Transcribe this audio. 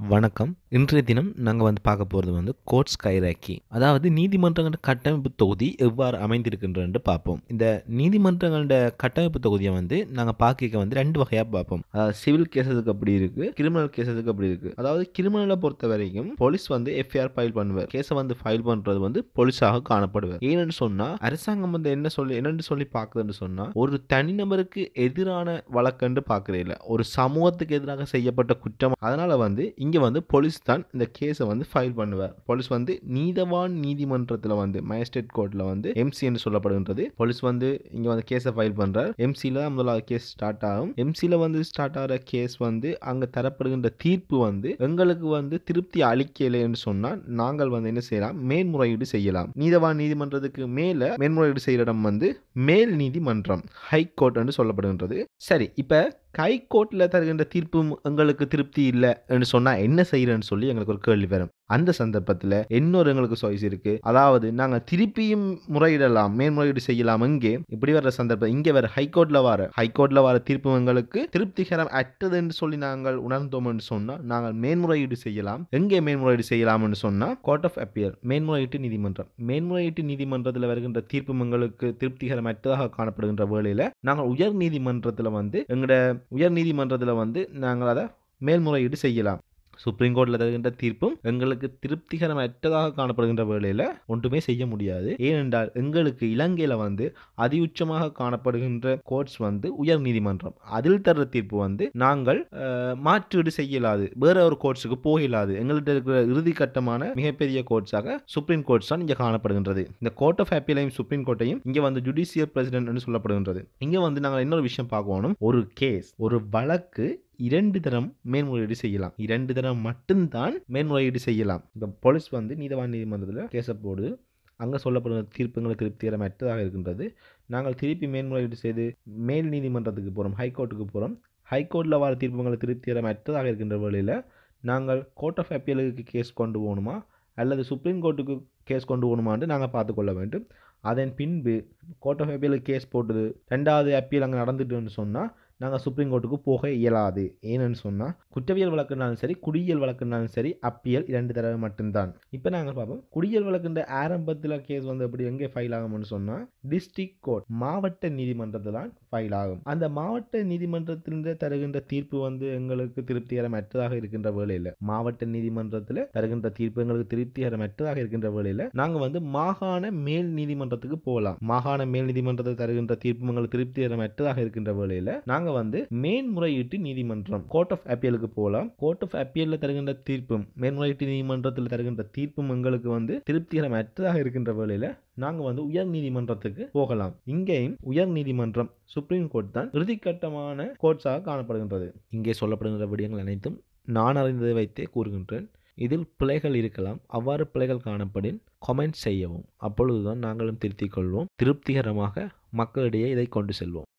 வணக்கம் இன்றைய தினம் நாங்கள் வந்து பார்க்க போகிறது வந்து கோர்ட்ஸ் கைராக்கி அதாவது நீதிமன்றங்களோட கட்டமைப்பு தொகுதி எவ்வாறு அமைந்திருக்கின்றன்னு பார்ப்போம் இந்த நீதிமன்றங்களோட கட்டமைப்பு தொகுதியை வந்து நாங்கள் பார்க்க வந்து ரெண்டு வகையாக பார்ப்போம் அதாவது சிவில் கேஸஸுக்கு அப்படி இருக்குது கிரிமினல் கேஸஸுக்கு அப்படி இருக்குது அதாவது கிரிமினலை பொறுத்த வரைக்கும் போலீஸ் வந்து எஃப்ஐஆர் ஃபைல் பண்ணுவார் கேஸை வந்து ஃபைல் பண்ணுறது வந்து போலீஸாக காணப்படுவார் ஏன்னு சொன்னால் அரசாங்கம் வந்து என்ன சொல்லி என்னன்னு சொல்லி பார்க்குதுன்னு சொன்னால் ஒரு தனிநபருக்கு எதிரான வழக்கன்று பார்க்குறதில்ல ஒரு சமூகத்துக்கு எதிராக செய்யப்பட்ட குற்றம் அதனால வந்து இங்கே வந்து போலீஸ் தான் இந்த கேஸை வந்து ஃபைல் பண்ணுவார் போலீஸ் வந்து நீதவான் நீதிமன்றத்தில் வந்து மேஜிஸ்ட்ரேட் கோர்ட்டில் வந்து எம்சி என்று சொல்லப்படுகின்றது போலீஸ் வந்து இங்கே வந்து கேஸை ஃபைல் பண்ணுறார் எம்சியில் தான் முதலாவது கேஸ் ஸ்டார்ட் ஆகும் எம்சியில் வந்து ஸ்டார்ட் ஆகிற கேஸ் வந்து அங்கே தரப்படுகின்ற தீர்ப்பு வந்து எங்களுக்கு வந்து திருப்தி அளிக்கலைன்னு சொன்னால் நாங்கள் வந்து என்ன செய்யலாம் மேன்முறையீடு செய்யலாம் நீதவான் நீதிமன்றத்துக்கு மேலே மேன்முறையீடு செய்கிற இடம் வந்து மேல் நீதிமன்றம் ஹை கோர்ட் என்று சொல்லப்படுகின்றது சரி இப்போ ஹை கோர்ட்டில் தருகின்ற தீர்ப்பு எங்களுக்கு திருப்தி இல்லை என்று சொன்னால் என்ன செய்கிறேன்னு சொல்லி எங்களுக்கு ஒரு கேள்வி வரும் அந்த சந்தர்ப்பத்தில் இன்னொரு எங்களுக்கு சாய்ஸ் இருக்கு அதாவது நாங்கள் திருப்பியும் முறையிடலாம் மேன்முறையீடு செய்யலாம் இங்கே இப்படி வர்ற சந்தர்ப்பம் இங்கே வர ஹைகோர்ட்ல வர ஹைகோர்ட்ல வர தீர்ப்பு எங்களுக்கு திருப்திகரம் அற்றது என்று சொல்லி நாங்கள் உணர்ந்தோம் என்று சொன்னால் நாங்கள் மேன்முறையீடு செய்யலாம் எங்கே மேன்முறையீடு செய்யலாம்னு சொன்னால் கோர்ட் ஆஃப் அப்பியர் மேன்முறையீட்டு நீதிமன்றம் மேன்முறையீட்டு நீதிமன்றத்தில் வருகின்ற தீர்ப்பு எங்களுக்கு திருப்திகரமற்றதாக காணப்படுகின்ற வேளையில் நாங்கள் உயர் நீதிமன்றத்தில் வந்து எங்களோட உயர் நீதிமன்றத்தில் வந்து நாங்கள் அதை மேல்முறையீடு செய்யலாம் சுப்ரீம் கோர்ட்டில் தருகின்ற தீர்ப்பும் எங்களுக்கு திருப்திகரமற்றதாக காணப்படுகின்ற வேளையில் ஒன்றுமே செய்ய முடியாது ஏனென்றால் எங்களுக்கு இலங்கையில் வந்து அதியுச்சமாக காணப்படுகின்ற கோர்ட்ஸ் வந்து உயர் நீதிமன்றம் அதில் தர்ற தீர்ப்பு வந்து நாங்கள் மாற்றீடு செய்யலாது வேற ஒரு கோர்ட்ஸுக்கு போகலாது எங்கள்கிட்ட இருக்கிற இறுதி கட்டமான மிகப்பெரிய கோர்ட்ஸாக சுப்ரீம் கோர்ட்ஸ் தான் இங்கே காணப்படுகின்றது இந்த கோர்ட் ஆஃப் அப்பீலையும் சுப்ரீம் கோர்ட்டையும் இங்கே வந்து ஜுடிஷியல் பிரசிடென்ட் என்று சொல்லப்படுகின்றது இங்கே வந்து நாங்கள் இன்னொரு விஷயம் பார்க்கணும் ஒரு கேஸ் ஒரு வழக்கு இரண்டு தரம் மேன்முறையீடு செய்யலாம் இரண்டு தரம் மட்டும்தான் மேன்முறையீடு செய்யலாம் இப்போ போலீஸ் வந்து நீதவான் நீதிமன்றத்தில் கேஸை போடுது அங்கே சொல்லப்படுகிற தீர்ப்புங்களை திருப்திகரமற்றதாக இருக்கின்றது நாங்கள் திருப்பி மேன்முறையீடு செய்து மேல் நீதிமன்றத்துக்கு போகிறோம் ஹைகோர்ட்டுக்கு போகிறோம் ஹைகோர்ட்டில் வர தீர்ப்புகளை திருப்திகரமற்றதாக இருக்கின்ற வழியில் நாங்கள் கோர்ட் ஆஃப் அப்பீலுக்கு கேஸ் கொண்டு போகணுமா அல்லது சுப்ரீம் கோர்ட்டுக்கு கேஸ் கொண்டு போகணுமான்னு நாங்கள் பார்த்துக்கொள்ள வேண்டும் அதன் பின்பு கோர்ட் ஆஃப் அப்பீலுக்கு கேஸ் போட்டது ரெண்டாவது அப்பீல் அங்கே நடந்துட்டுன்னு சொன்னால் நாங்கள் சுப்ரீம் கோர்ட்டுக்கு போக இயலாது ஏன்னு சொன்னால் குற்றவியல் வழக்குனாலும் சரி குடியியல் வழக்குனாலும் சரி அப்பியல் இரண்டு தடவை மட்டும்தான் இப்போ நாங்கள் பார்ப்போம் குடியியல் வழக்குன்ற ஆரம்பத்தில் கேஸ் வந்து எப்படி எங்கே ஃபைல் ஆகும்னு சொன்னால் டிஸ்ட்ரிக்ட் கோர்ட் மாவட்ட நீதிமன்றத்தில் தான் ஃபைல் ஆகும் அந்த மாவட்ட நீதிமன்றத்திலிருந்து தருகின்ற தீர்ப்பு வந்து எங்களுக்கு திருப்திகரமற்றதாக இருக்கின்ற வேலையில் மாவட்ட நீதிமன்றத்தில் தருகின்ற தீர்ப்பு எங்களுக்கு திருப்திகரமற்றதாக இருக்கின்ற வேலையில் நாங்கள் வந்து மாகாண மேல் நீதிமன்றத்துக்கு போகலாம் மாகாண மேல் நீதிமன்றத்தில் தருகின்ற தீர்ப்பு எங்களுக்கு திருப்திகரமற்றதாக இருக்கின்ற வேலையில் நாங்கள் நாங்கள் வந்து மேன்முறையீட்டு நீதிமன்றம் கோர்ட் ஆஃப் அப்பீலுக்கு போகலாம் கோர்ட் ஆஃப் அப்பீலில் தருகின்ற தீர்ப்பும் மேன்முறையீட்டு நீதிமன்றத்தில் தருகின்ற தீர்ப்பும் எங்களுக்கு வந்து திருப்திகரமற்றதாக இருக்கின்ற வேளையில் நாங்கள் வந்து உயர் நீதிமன்றத்துக்கு போகலாம் இங்கேயும் உயர் நீதிமன்றம் சுப்ரீம் கோர்ட் தான் இறுதிக்கட்டமான கோர்ட்ஸாக காணப்படுகின்றது இங்கே சொல்லப்படுகின்ற விடயங்கள் அனைத்தும் நான் அறிந்ததை வைத்தே கூறுகின்றேன் இதில் பிழைகள் இருக்கலாம் அவ்வாறு பிழைகள் காணப்படின் கமெண்ட் செய்யவும் அப்பொழுதுதான் நாங்களும் திருத்திக் கொள்வோம் திருப்திகரமாக மக்களிடையே இதை கொண்டு செல்வோம்